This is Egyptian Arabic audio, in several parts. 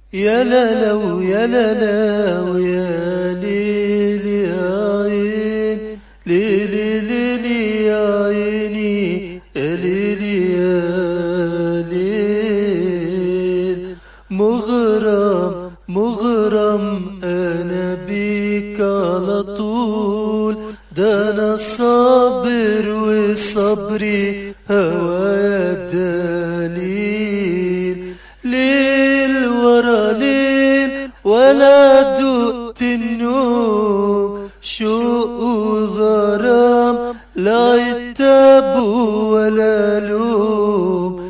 يا لا لو يا لا لا ويا ليل يا عين ليل ليل يا عيني يا ليل يا ليل مغرم مغرم انا بيك على طول ده انا صابر وصبري هوايا دليل ليل ورا ليل ولا دقت النوم شوق وغرام لا عتاب ولا لوم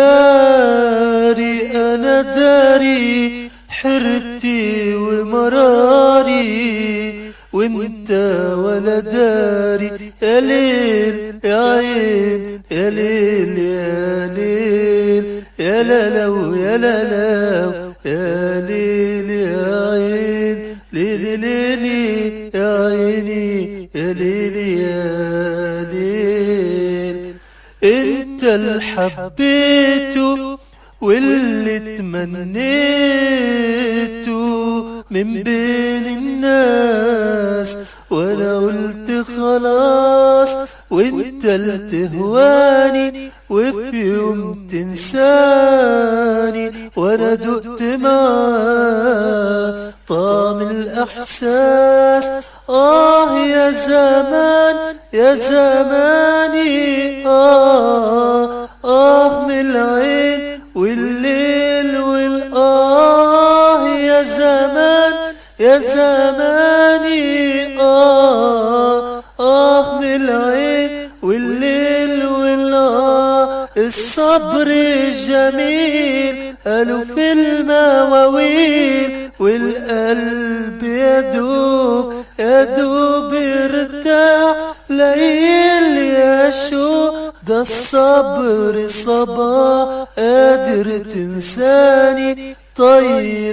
داري انا داري حرتي ومراري وانت ولا داري يا ليل يا عين يا ليل يا ليل يا لا لو يا لا لو يا ليل يا عين ليل ليل يا عيني يا ليل يا ليل انت اللي حبيته واللي تمنيته من بين الناس وانا قلت خلاص وانت اللي تهواني وفي يوم تنساني وانا دقت معاه طعم الاحساس اه يا زمان يا زماني اه اه من العين والليل والآه يا زمان يا زماني آه آه من العين والليل والآه الصبر جميل قالوا في المواويل والقلب يدوب يدوب يرتاح ليل يا شو ده الصبر صبا قادر تنساني طيب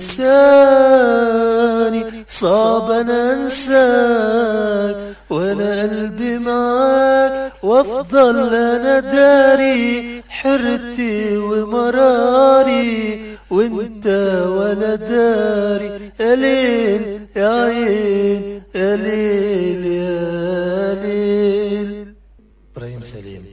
إنساني صعب أنا أنساك وأنا قلبي معاك وأفضل أنا داري حرتي ومراري وانت ولا داري يا ليل يا عين يا ليل يا ليل ابراهيم سليم